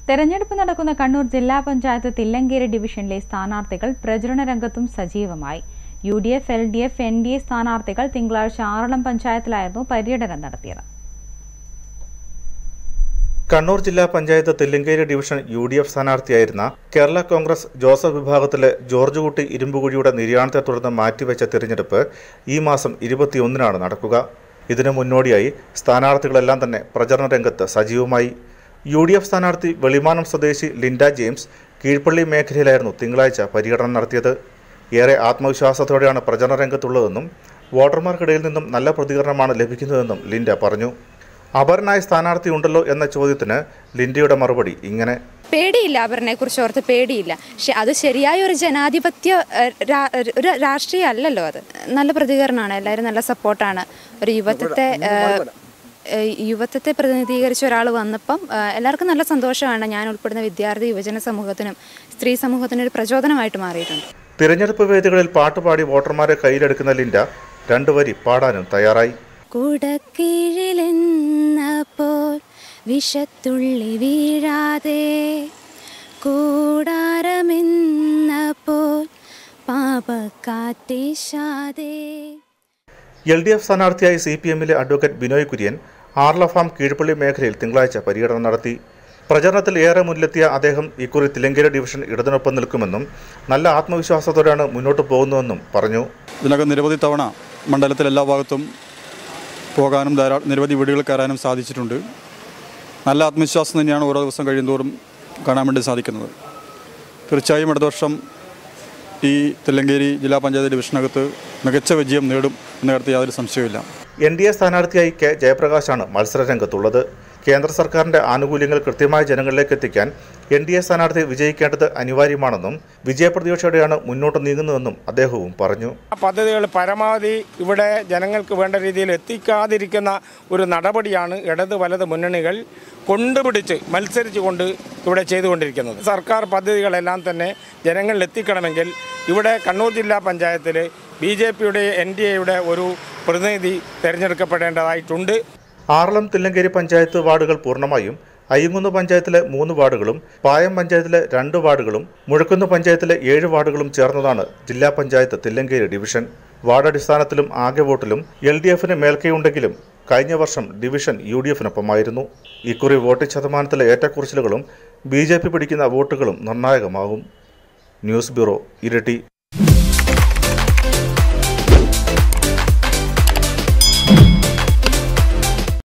തെരഞ്ഞെടുപ്പ് നടക്കുന്ന കണ്ണൂർ ജില്ലാ പഞ്ചായത്ത് തില്ലങ്കേരി ഡിവിഷനിലെ സ്ഥാനാർത്ഥികൾ പ്രചരണ രംഗത്തും സജീവമായി U D F L D F N D A സ്ഥാനാർത്ഥികൾ തിങ്കളാഴ്ച ആറളം പഞ്ചായത്തിലായിരുന്നു പര്യടനം നടത്തിയത് കണ്ണൂർ ജില്ലാ panchayat Thellinkeri division U D F സ്ഥാനാർത്ഥിയായിരുന്ന കേരള കോൺഗ്രസ് ജോസഫ് വിഭാഗത്തിലെ ജോർജ് കുട്ടി ഇരുമ്പുകുഴിയുടെ നിര്യാണത്തെ തുടർന്ന് മാറ്റിവെച്ച തിരഞ്ഞെടുപ്പ് ഈ മാസം ഇരുപത്തിയൊന്നിനാണ് നടക്കുക ഇതിനു മുന്നോടിയായി സ്ഥാനാർത്ഥികളെല്ലാം തന്നെ പ്രചരണ രംഗത്ത് സജീവമായി യു ഡി എഫ് സ്ഥാനാർത്ഥി വെളിമാനം സ്വദേശി ലിൻഡ ജെയിംസ് കീഴ്പള്ളി മേഖലയിലായിരുന്നു തിങ്കളാഴ്ച പര്യടനം നടത്തിയത് ഏറെ ആത്മവിശ്വാസത്തോടെയാണ് പ്രചരണ രംഗത്തുള്ളതെന്നും വോട്ടർമാർക്കിടയിൽ നിന്നും നല്ല പ്രതികരണമാണ് ലഭിക്കുന്നതെന്നും ലിൻഡ പറഞ്ഞു അപരനായ സ്ഥാനാർത്ഥി ഉണ്ടല്ലോ എന്ന ചോദ്യത്തിന് ലിൻഡയുടെ മറുപടി ഇങ്ങനെ പേടിയില്ല അവരിനെ കുറിച്ച് ഓർത്ത് പേടിയില്ല പക്ഷെ അത് ശരിയായ ഒരു ജനാധിപത്യ ഏഹ്, രാ- ഒരു രാഷ്ട്രീയം അല്ലല്ലോ അത് നല്ല പ്രതികരണമാണ് എല്ലാവരും നല്ല സപ്പോർട്ടാണ് ഒരു യുവത്വത്തെ ഏഹ്, ഏഹ്, യുവത്വത്തെ പ്രതിനിധീകരിച്ച ഒരാൾ വന്നപ്പം ഏഹ്, എല്ലാവർക്കും നല്ല സന്തോഷമാണ് ഞാൻ ഉൾപ്പെടുന്ന വിദ്യാർത്ഥി യുവജന സമൂഹത്തിനും സ്ത്രീ സമൂഹത്തിനും ഒരു പ്രചോദനമായിട്ട് മാറിയിട്ടുണ്ട് തിരഞ്ഞെടുപ്പ് വേദികളിൽ പാട്ടുപാടി വോട്ടർമാരെ കയ്യിലെടുക്കുന്ന ലിൻഡ രണ്ടു വരി പാടാനും തയ്യാറായി കുടക്കീഴിലെന്നപ്പോൾ വിഷത്തുള്ളി വീഴാതെ കൂടാരമെന്നപ്പോൾ പാപക്കാറ്റേശാതെ എൽ ഡി എഫ് സ്ഥാനാർത്ഥിയായി സി പി എമ്മിലെ അഡ്വക്കേറ്റ് ബിനോയ് കുര്യൻ ആർലഫാം കീഴ്പള്ളി മേഖലയിൽ തിങ്കളാഴ്ച പര്യടനം നടത്തി പ്രചരണത്തിൽ ഏറെ മുന്നിലെത്തിയ അദ്ദേഹം ഇക്കുറി തിലങ്കേരി ഡിവിഷൻ ഇടതിനൊപ്പം നിൽക്കുമെന്നും നല്ല ആത്മവിശ്വാസത്തോടെയാണ് മുന്നോട്ട് പോകുന്നതെന്നും പറഞ്ഞു ഇതിനകം നിരവധി തവണ മണ്ഡലത്തിൽ എല്ലാ ഭാഗത്തും പോകാനും ധാരാ നിരവധി വീടുകൾ കയറാനും സാധിച്ചിട്ടുണ്ട് നല്ല ആത്മവിശ്വാസം തന്നെയാണ് ഓരോ ദിവസം കഴിയുന്തോറും കാണാൻ വേണ്ടി സാധിക്കുന്നത് തീർച്ചയായും അടുത്ത വർഷം ഈ തില്ലങ്കേരി ജില്ലാ പഞ്ചായത്ത് ഡിവിഷനകത്ത് മികച്ച വിജയം നേടും എന്ന കാര്യത്തിൽ യാതൊരു സംശയവുമില്ല എൻ ഡി എ സ്ഥാനാർത്ഥിയായി കെ ജയപ്രകാശാണ് മത്സരരംഗത്തുള്ളത് കേന്ദ്ര സർക്കാരിന്റെ ആനുകൂല്യങ്ങൾ കൃത്യമായി ജനങ്ങളിലേക്ക് എത്തിക്കാൻ എൻ ഡി എ സ്ഥാനാർത്ഥി വിജയിക്കേണ്ടത് അനിവാര്യമാണെന്നും വിജയപ്രതീക്ഷയോടെയാണ് മുന്നോട്ട് നീങ്ങുന്നതെന്നും അദ്ദേഹവും പറഞ്ഞു ആ പദ്ധതികൾ പരമാവധി ഇവിടെ ജനങ്ങൾക്ക് വേണ്ട രീതിയിൽ എത്തിക്കാതിരിക്കുന്ന ഒരു നടപടിയാണ് ഇടത് വലത് മുന്നണികൾ കൊണ്ടുപിടിച്ച് മത്സരിച്ചുകൊണ്ട് ഇവിടെ ചെയ്തുകൊണ്ടിരിക്കുന്നത് സർക്കാർ പദ്ധതികളെല്ലാം തന്നെ ജനങ്ങളിൽ എത്തിക്കണമെങ്കിൽ ഇവിടെ കണ്ണൂർ ജില്ലാ പഞ്ചായത്തിൽ ബി ജെ പിയുടെ എൻ ഡി എയുടെ ഒരു പ്രതിനിധി തിരഞ്ഞെടുക്കപ്പെടേണ്ടതായിട്ടുണ്ട് ആറളം തില്ലങ്കേരി പഞ്ചായത്ത് വാർഡുകൾ പൂർണ്ണമായും അയ്യങ്കുന്ന് പഞ്ചായത്തിലെ മൂന്ന് വാർഡുകളും പായം പഞ്ചായത്തിലെ രണ്ട് വാർഡുകളും മുഴക്കുന്ന് പഞ്ചായത്തിലെ ഏഴ് വാർഡുകളും ചേർന്നതാണ് ജില്ലാ പഞ്ചായത്ത് തില്ലങ്കേരി ഡിവിഷൻ വാർഡ് അടിസ്ഥാനത്തിലും ആകെ വോട്ടിലും എൽ ഡി എഫിന് മേൽക്കൈയുണ്ടെങ്കിലും കഴിഞ്ഞ വർഷം ഡിവിഷൻ യു ഡി എഫിനൊപ്പമായിരുന്നു ഇക്കുറി വോട്ട് ശതമാനത്തിലെ ഏറ്റക്കുറച്ചിലുകളും ബി ജെ പി പിടിക്കുന്ന വോട്ടുകളും നിർണായകമാകും ന്യൂസ് ബ്യൂറോ ഇരട്ടി